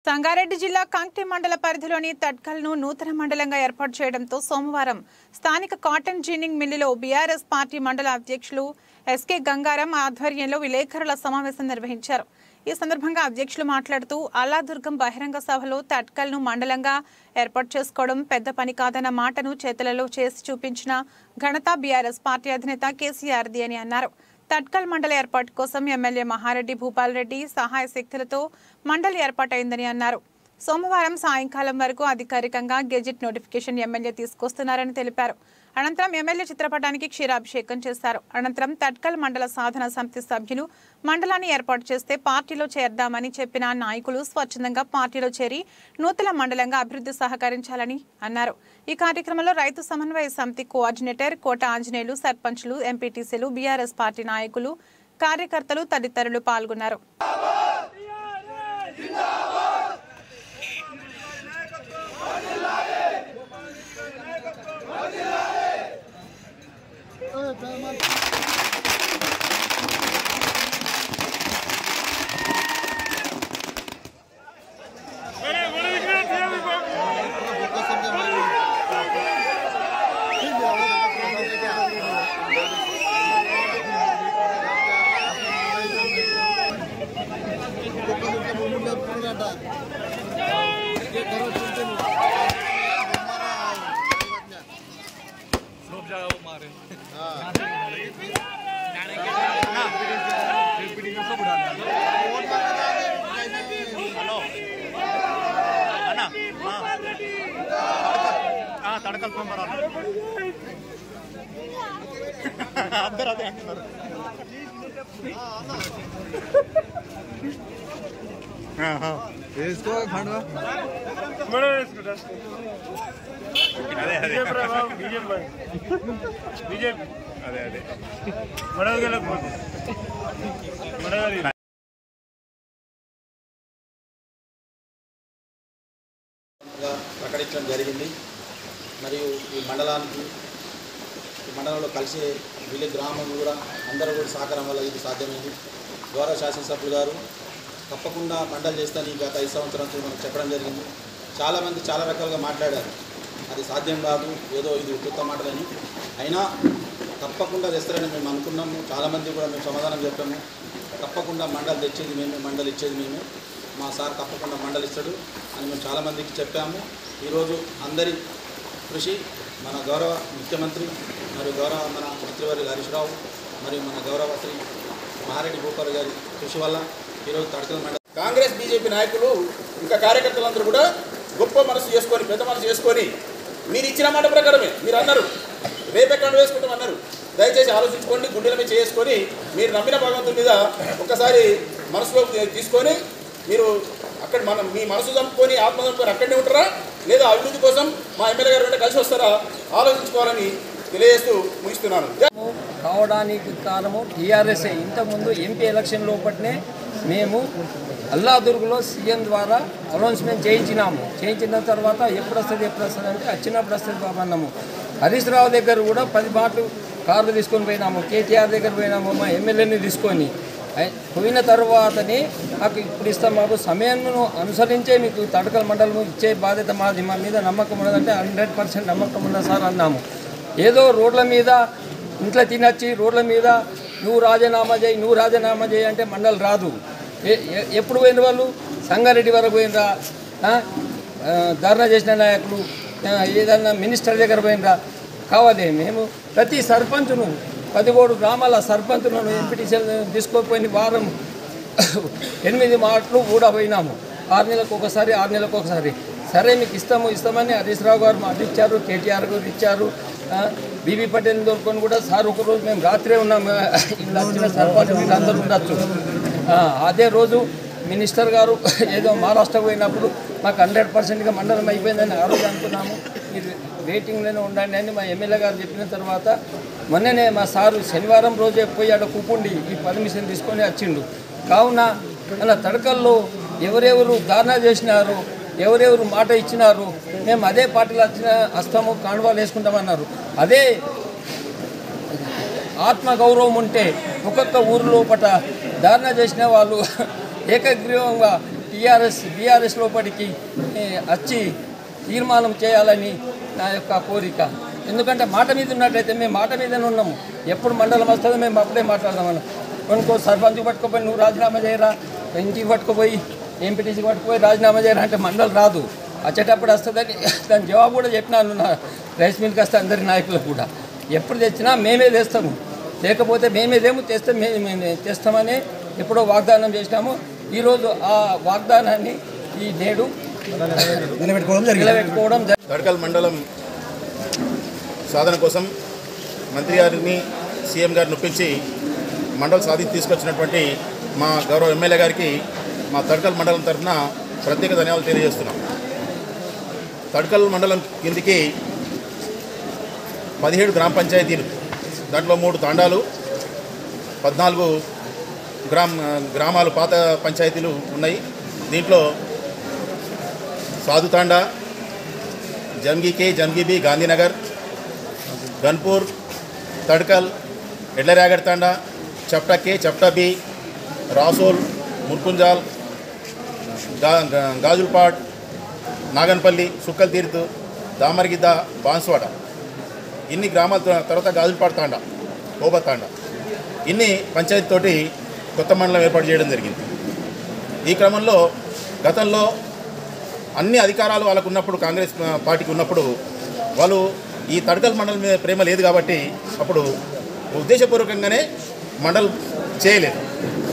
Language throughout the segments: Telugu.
సంగారెడ్డి జిల్లా కాంక్టి మండల పరిధిలోని తడ్కల్ను నూతన మండలంగా ఏర్పాటు చేయడంతో సోమవారం స్థానిక కాటన్ జీనింగ్ మిల్లులో బీఆర్ఎస్ పార్టీ మండల అధ్యక్షులు ఎస్కే గంగారం ఆధ్వర్యంలో విలేకరుల సమావేశం నిర్వహించారు ఈ సందర్భంగా అధ్యక్షులు మాట్లాడుతూ అల్లాదుర్గం బహిరంగ సభలో తట్కల్ను మండలంగా ఏర్పాటు చేసుకోవడం పెద్ద పని కాదన్న మాటను చేతులలో చేసి చూపించిన ఘనత బీఆర్ఎస్ పార్టీ అధినేత కేసీఆర్ది అని అన్నారు తట్కల్ మండల ఏర్పాటు కోసం ఎమ్మెల్యే మహారెడ్డి భూపాల్ రెడ్డి సహాయ శక్తులతో మండలి ఏర్పాటైందని అన్నారు సోమవారం సాయంకాలం వరకు అధికారికంగా గెజిట్ నోటిఫికేషన్ ఎమ్మెల్యే తీసుకొస్తున్నారని తెలిపారు అనంతరం ఎమ్మెల్యే చిత్రపటానికి క్షీరాభిషేకం చేశారు అనంతరం తట్కల్ మండల సాధన సమితి సభ్యులు మండలాన్ని ఏర్పాటు చేస్తే పార్టీలో చేర్దామని చెప్పిన నాయకులు స్వచ్ఛందంగా పార్టీలో చేరి నూతన మండలంగా అభివృద్ధి సహకరించాలని అన్నారు ఈ కార్యక్రమంలో రైతు సమన్వయ సమితి కోఆర్డినేటర్ కోట ఆంజనేయులు సర్పంచ్లు ఎంపీటీసీలు బీఆర్ఎస్ పార్టీ నాయకులు కార్యకర్తలు తదితరులు పాల్గొన్నారు తడకలు పంపరాలు అందరూ అదే అంటున్నారు వేసుకో ఖండవా అదే అదే బీజేపీ అదే అదే మడవగలకపోతే మడవగలి గా ప్రకటించడం జరిగింది మరియు ఈ మండలానికి ఈ మండలంలో కలిసే విలేజ్ గ్రామం కూడా అందరూ కూడా సహకారం వల్ల ఇది సాధ్యమైంది గౌరవ శాసనసభ్యులు గారు తప్పకుండా మండలి చేస్తాను గత ఐదు సంవత్సరాల నుంచి మనకు చెప్పడం జరిగింది చాలామంది చాలా రకాలుగా మాట్లాడారు అది సాధ్యం కాదు ఏదో ఇది కొత్త మాటలని అయినా తప్పకుండా తెస్తారని మేము అనుకున్నాము చాలామంది కూడా మేము సమాధానం చెప్పాము తప్పకుండా మండలి తెచ్చేది మేమే మండలి ఇచ్చేది మేమే మా సార్ తప్పకుండా మండలి ఇస్తాడు అని మేము చాలామందికి చెప్పాము ఈరోజు అందరి కృషి మన గౌరవ ముఖ్యమంత్రి మరియు గౌరవ మన మంత్రివర్య హరీష్ రావు మరియు మన గౌరవ శ్రీ మహారెడ్డి భూపాల్ గారి కృషి వల్ల ఈరోజు తడకల మండలి కాంగ్రెస్ బీజేపీ నాయకులు ఇంకా కార్యకర్తలందరూ కూడా గొప్ప మనసు చేసుకొని పెద్ద మనసు చేసుకొని మీరు ఇచ్చిన మాట ప్రకారమే మీరు అన్నారు రేపు ఎక్కడ వేసుకుంటాం అన్నారు దయచేసి ఆలోచించుకోండి గుండెల మీద చేసుకొని మీరు నమ్మిన భగవంతుడి మీద ఒక్కసారి మనసులో తీసుకొని మీరు అక్కడ మనం మీ మనసు చంపుకొని ఆత్మ చంపుకొని అక్కడనే ఉంటారా లేదా అభివృద్ధి కోసం మా ఎమ్మెల్యే గారు వెంట కలిసి వస్తారా ఆలోచించుకోవాలని తెలియజేస్తూ ముగిస్తున్నాను కావడానికి కారణము టీఆర్ఎస్ఏ ఇంతకుముందు ఎంపీ ఎలక్షన్ లోపట్నే మేము అల్లాదుర్గులో సీఎం ద్వారా అనౌన్స్మెంట్ చేయించినాము చేయించిన తర్వాత ఎప్పుడు వస్తుంది ఎప్పుడు వస్తుంది అంటే వచ్చినప్పుడు వస్తుంది బాబు అన్నాము హరీష్ రావు దగ్గర కూడా పది మాటలు కార్లు తీసుకొని పోయినాము కేటీఆర్ దగ్గర పోయినాము మా ఎమ్మెల్యేని తీసుకొని అయ్- పోయిన తర్వాతనే మాకు ఇప్పుడు ఇస్తాం బాబు సమయాన్ని అనుసరించే మీకు తడకల మండలం ఇచ్చే బాధ్యత మాది మా మీద నమ్మకం ఉన్నదంటే హండ్రెడ్ పర్సెంట్ నమ్మకం ఉన్నది సార్ అన్నాము ఏదో రోడ్ల మీద ఇంట్లో తినచ్చి రోడ్ల మీద నువ్వు రాజీనామా చేయి నువ్వు రాజీనామా చేయి అంటే మండలి రాదు ఏ- ఏ- ఎప్పుడు పోయిన వాళ్ళు సంగారెడ్డి వరకు పోయినరా ఆ? ఆ, ధర్నా చేసిన నాయకులు ఆ, ఏదన్నా మినిస్టర్ దగ్గర పోయినరా కావాలి మేము ప్రతి సర్పంచును పదిహేడు గ్రామాల సర్పంచులను ఎంపీటీసీలను తీసుకోపోయిన వారం ఎనిమిది మాటలు కూడా పోయినాము ఆరు నెలలకు ఒకసారి ఆరు నెలలకు ఒకసారి సరే మీకు ఇస్తాము ఇస్తామని హరీష్ రావు గారు మాట ఇచ్చారు కేటీఆర్ గారు ఇచ్చారు ఆ, బీబీ పటేల్ దొరుకుని కూడా సార్ ఒకరోజు మేము రాత్రే ఉన్నాము ఇలా వచ్చిన సర్పంచ్ వీళ్ళందరూ ఉండొచ్చు ఆ, అదే రోజు మినిస్టర్ గారు ఏదో మహారాష్ట్ర పోయినప్పుడు మాకు హండ్రెడ్ పర్సెంట్గా మండలం అయిపోయిందని ఆ రోజు అనుకున్నాము మీరు వెయిటింగ్లోనే ఉండండి అని మా ఎమ్మెల్యే గారు చెప్పిన తర్వాత మొన్ననే మా సారు శనివారం రోజే పోయి ఆడ కూకుండి ఈ పర్మిషన్ తీసుకొని వచ్చిండు కావున అలా తడకల్లో ఎవరెవరు ధారణ చేసినారు ఎవరెవరు మాట ఇచ్చినారు మేము అదే పార్టీలో వచ్చిన హస్తము కాండవాలు వేసుకుంటామన్నారు అదే ఆత్మగౌరవం ఉంటే ఒక్కొక్క ఊరు లోపట ధారణ చేసిన వాళ్ళు ఏకగ్రీవంగా టీఆర్ఎస్ బీఆర్ఎస్ లోపలికి ఏ, వచ్చి తీర్మానం చేయాలని నా యొక్క కోరిక ఎందుకంటే మాట మీద ఉన్నట్టయితే మేము మాట మీదనే ఉన్నాము ఎప్పుడు మండలం వస్తుందో మేము అప్పుడే మాట్లాడదామని కొనుక్కో సర్పంచ్ పట్టుకుపోయి నువ్వు రాజీనామా చేయరా ఇంటికి పట్టుకుపోయి ఎంపీటీసీకి పట్టుకుపోయి రాజీనామా చేయరా అంటే మండలం రాదు వచ్చేటప్పుడు వస్తుందని దాని జవాబు కూడా చెప్పినాను నా రైస్ మిల్కి వస్తే అందరి నాయకులకు కూడా ఎప్పుడు తెచ్చినా మేమే తెస్తాము లేకపోతే మేమేదేమో తెస్తే మేము మేము తెస్తామని ఎప్పుడో వాగ్దానం చేసినాము ఈరోజు ఆ వాగ్దానాన్ని ఈ నేడు నిలబెట్టుకోవడం నిలబెట్టుకోవడం జరిగింది. తడకల్ మండలం సాధన కోసం మంత్రి గారిని సీఎం గారిని ఒప్పించి మండలం సాధించి తీసుకొచ్చినటువంటి మా గౌరవ ఎమ్మెల్యే గారికి మా తడకల్ మండలం తరఫున ప్రత్యేక ధన్యవాదాలు తెలియజేస్తున్నాం తడకల్ మండలం కిందికి పదిహేడు గ్రామ పంచాయతీలు దాంట్లో మూడు తాండాలు పద్నాలుగు గ్రామ గ్రామాలు పాత పంచాయతీలు ఉన్నాయి దీంట్లో Sadhuthanda Jangi K Jangi B Gandhinagar Ganpur Tadkal Edlaragad Thanda Chapta K Chapta B Rasol Murkunjal గా గా- గాజుల్పాడ్ నాగన్పల్లి సుక్కల్ తీర్థ్ దామర్గిద్ద బాన్స్వాడ ఇన్ని గ్రామాల త- తర్వాత గాజుల్పాడ్ తాండా ఓబా తాండా ఇన్ని పంచాయతీ తోటి కొత్త మండలం ఏర్పాటు చేయడం జరిగింది ఈ క్రమంలో గతంలో అన్ని అధికారాలు వాళ్ళకు ఉన్నప్పుడు కాంగ్రెస్ ఆ, పార్టీకి ఉన్నప్పుడు వాళ్ళు ఈ తడకల్ మండలం మీద ప్రేమ లేదు కాబట్టి అప్పుడు ఉద్దేశపూర్వకంగానే మండల్ చేయలేదు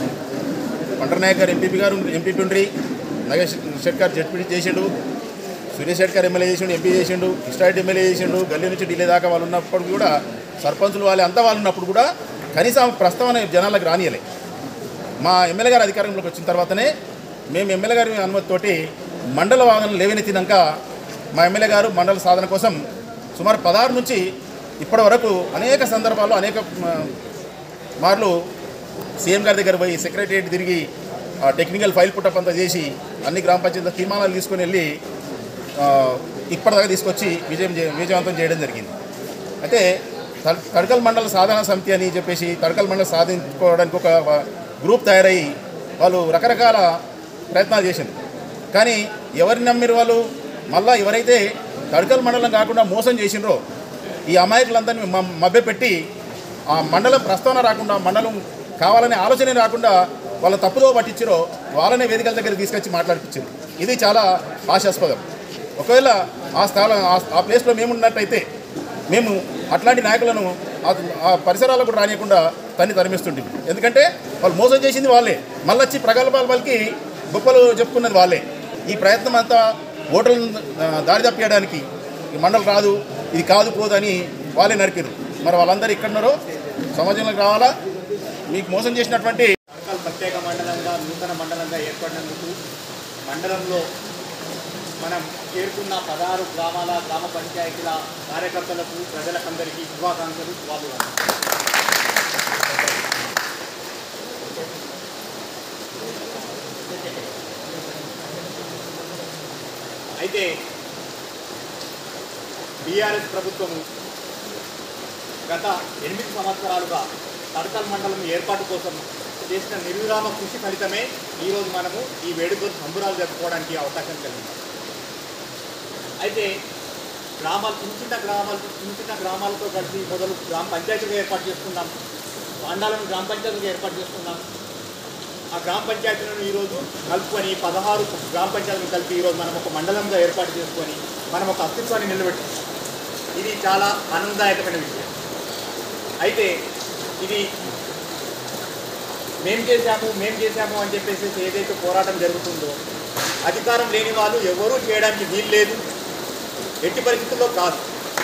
పంటనాయక్ garu MPP garu MPP Undri Nagesh Shetkar ZP చేసిండు సురేష్ షెట్కర్ ఎమ్మెల్యే చేసిండు ఎంపీ చేసిండు ఇష్టారెడ్డి ఎమ్మెల్యే చేసిండు గల్లీ నుంచి ఢిల్లీ దాకా వాళ్ళు ఉన్నప్పుడు కూడా సర్పంచులు వాళ్ళు అంతా వాళ్ళు ఉన్నప్పుడు కూడా కనీసం ప్రస్తావన జనాలకు రానియలే మా ఎమ్మెల్యే గారు అధికారంలోకి వచ్చిన తర్వాతనే మేము ఎమ్మెల్యే గారి అనుమతితోటి మండల వాదన లేవనెత్తినాక మా ఎమ్మెల్యే గారు మండల సాధన కోసం సుమారు పదహారు నుంచి ఇప్పటి వరకు అనేక సందర్భాల్లో అనేక మ, మార్లు సీఎం గారి దగ్గర పోయి సెక్రటరియట్ తిరిగి ఆ టెక్నికల్ ఫైల్ పుట్టప్ అంతా చేసి అన్ని గ్రామ పంచాయతీల తీర్మానాలు తీసుకొని వెళ్ళి ఆ, ఇప్పటిదాకా తీసుకొచ్చి విజయం చే- విజయవంతం చేయడం జరిగింది అయితే తడ్- తడకల్ మండల సాధన సమితి అని చెప్పేసి తడకల్ మండలం సాధించుకోవడానికి ఒక వ- గ్రూప్ తయారయ్యి వాళ్ళు రకరకాల ప్రయత్నాలు చేసింది కానీ ఎవరిని నమ్మిరు వాళ్ళు మళ్ళా ఎవరైతే తడకల్ మండలం కాకుండా మోసం చేసిండ్రో ఈ అమాయకులందరినీ మ- మభ్యపెట్టి ఆ మండలం ప్రస్తావన రాకుండా మండలం కావాలనే ఆలోచన రాకుండా వాళ్ళ తప్పుదో పట్టించారో వాళ్ళనే వేదికల దగ్గర తీసుకొచ్చి మాట్లాడిపించారు ఇది చాలా ఆశాస్పదం ఒకవేళ ఆ స్థలం ఆ- ఆ ప్లేస్లో మేము ఉన్నట్టయితే మేము అట్లాంటి నాయకులను ఆ- ఆ పరిసరాలకు కూడా రానియకుండా తన్ని తరిమిస్తుంటుంది ఎందుకంటే వాళ్ళు మోసం చేసింది వాళ్ళే మళ్ళీ వచ్చి ప్రగల్భాలు వాళ్ళకి గొప్పలు చెప్పుకున్నది వాళ్ళే ఈ ప్రయత్నం అంతా ఓటర్లను ఆ, దారి తప్పియడానికి ఈ మండలం రాదు ఇది కాదు పోదు అని వాళ్ళే నరికిరు మరి వాళ్ళందరూ ఇక్కడ ఉన్నారో సమాజంలోకి రావాలా మీకు మోసం చేసినటువంటి తడకల్ ప్రత్యేక మండలంగా నూతన మండలంగా ఏర్పడినందుకు మండలంలో మనం చేరుకున్న పదహారు గ్రామాల గ్రామ పంచాయతీల కార్యకర్తలకు ప్రజలకందరికీ శుభాకాంక్షలు శుభాభివందనాలు అయితే బీఆర్ఎస్ ప్రభుత్వము గత ఎనిమిది సంవత్సరాలుగా తడకల్ మండలం ఏర్పాటు కోసం చేసిన నిర్విరామ కృషి ఫలితమే ఈరోజు మనము ఈ వేడుకలు సంబురాలు జరుపుకోవడానికి అవకాశం కలిగింది అయితే గ్రామాలు చిన్న చిన్న గ్రామాలు చిన్న చిన్న గ్రామాలతో కలిసి మొదలు గ్రామ పంచాయతీగా ఏర్పాటు చేసుకున్నాం మండలం గ్రామ పంచాయతీగా ఏర్పాటు చేసుకున్నాం ఆ గ్రామ పంచాయతీలను ఈరోజు కలుపుకొని పదహారు గ్రామ పంచాయతీలను కలిపి ఈరోజు మనం ఒక మండలంగా ఏర్పాటు చేసుకొని మనం ఒక అస్తిత్వాన్ని నిలబెట్టాం ఇది చాలా ఆనందదాయకమైన విషయం అయితే ఇది మేం చేశాము మేం చేశాము అని చెప్పేసి ఏదైతే పోరాటం జరుగుతుందో అధికారం లేని వాళ్ళు ఎవరూ చేయడానికి వీలు లేదు ఎట్టి పరిస్థితుల్లో కాదు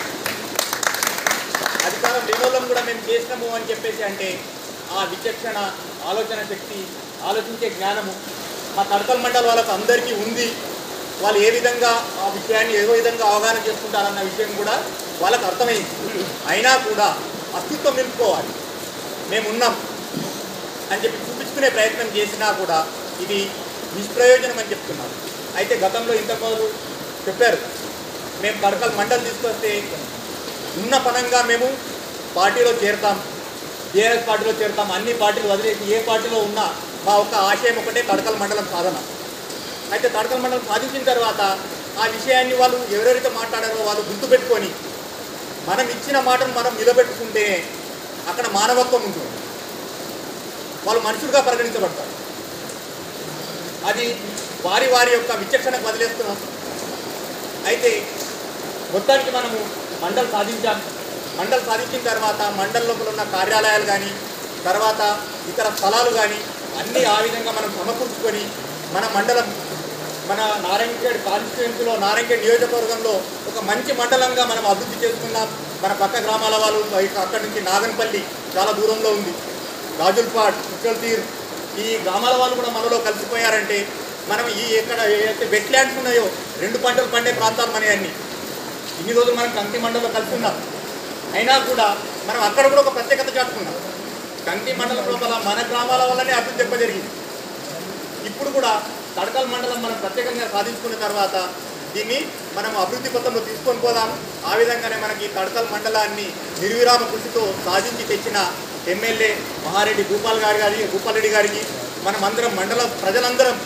అధికారం లేని వాళ్ళం కూడా మేము చేసినాము అని చెప్పేసి అంటే ఆ విచక్షణ ఆలోచన శక్తి ఆలోచించే జ్ఞానము మా తడకల్ మండల వాళ్ళకు అందరికీ ఉంది వాళ్ళు ఏ విధంగా ఆ విషయాన్ని ఏ విధంగా అవగాహన చేసుకుంటారన్న విషయం కూడా వాళ్ళకు అర్థమైంది అయినా కూడా అస్తిత్వం నిలుపుకోవాలి మేము ఉన్నాం అని చెప్పి చూపించుకునే ప్రయత్నం చేసినా కూడా ఇది నిష్ప్రయోజనం అని చెప్తున్నాం అయితే గతంలో ఇంతకుముందు చెప్పారు మేము కడకల్ మండలి తీసుకొస్తే ఉన్న పనంగా మేము పార్టీలో చేరతాం బీఆర్ఎస్ పార్టీలో చేరతాం అన్ని పార్టీలు వదిలేసి ఏ పార్టీలో ఉన్నా మా ఒక్క ఆశయం ఒకటే కడకల్ మండలం సాధన అయితే తడకల మండలం సాధించిన తర్వాత ఆ విషయాన్ని వాళ్ళు ఎవరెవరైతే మాట్లాడారో వాళ్ళు గుర్తుపెట్టుకొని మనం ఇచ్చిన మాటను మనం నిలబెట్టుకుంటే అక్కడ మానవత్వం ఉంటుంది వాళ్ళు మనుషులుగా పరిగణించబడతారు అది వారి వారి యొక్క విచక్షణకు వదిలేస్తున్నాం అయితే మొత్తానికి మనము మండల్ సాధించాం మండల్ సాధించిన తర్వాత మండల్ లోపల ఉన్న కార్యాలయాలు కానీ తర్వాత ఇతర స్థలాలు కానీ అన్నీ ఆ విధంగా మనం సమకూర్చుకొని మన మండలం మన నారాయణఖేడ్ కాన్స్టిట్యున్సీలో నారాయణఖేడ్ నియోజకవర్గంలో ఒక మంచి మండలంగా మనం అభివృద్ధి చేసుకున్నాం మన పక్క గ్రామాల వాళ్ళు ఇక అక్కడి నుంచి నాగన్పల్లి చాలా దూరంలో ఉంది రాజుల్పాడ్ కుక్కల్తీర్ ఈ గ్రామాల వాళ్ళు కూడా మనలో కలిసిపోయారంటే మనం ఈ ఎక్కడ ఏదైతే వెట్ ల్యాండ్స్ ఉన్నాయో రెండు పంటలు పండే ప్రాంతాలు మన అన్ని ఇన్ని రోజులు మనం కంకి మండలంలో కలిసి ఉన్నాం అయినా కూడా మనం అక్కడ కూడా ఒక ప్రత్యేకత చాటుకున్నాం కంకి మండలం లోపల మన గ్రామాల వల్లనే అభివృద్ధి ఎక్కువ జరిగింది ఇప్పుడు కూడా తడకల్ మండలం మనం ప్రత్యేకంగా సాధించుకున్న తర్వాత దీన్ని మనం అభివృద్ధి పథంలో తీసుకొని పోదాం ఆ విధంగానే మనకి తడకల్ మండలాన్ని నిర్విరామ కృషితో సాధించి తెచ్చిన ఎమ్మెల్యే మహారెడ్డి భూపాల్ గారి గారి భూపాల్ రెడ్డి గారికి మనమందరం మండల ప్రజలందరం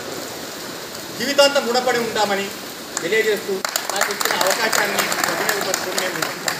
జీవితాంతం రుణపడి ఉంటామని తెలియజేస్తూ నాకు ఇచ్చిన అవకాశాన్ని సద్వినియోగపరుచుకొని నేను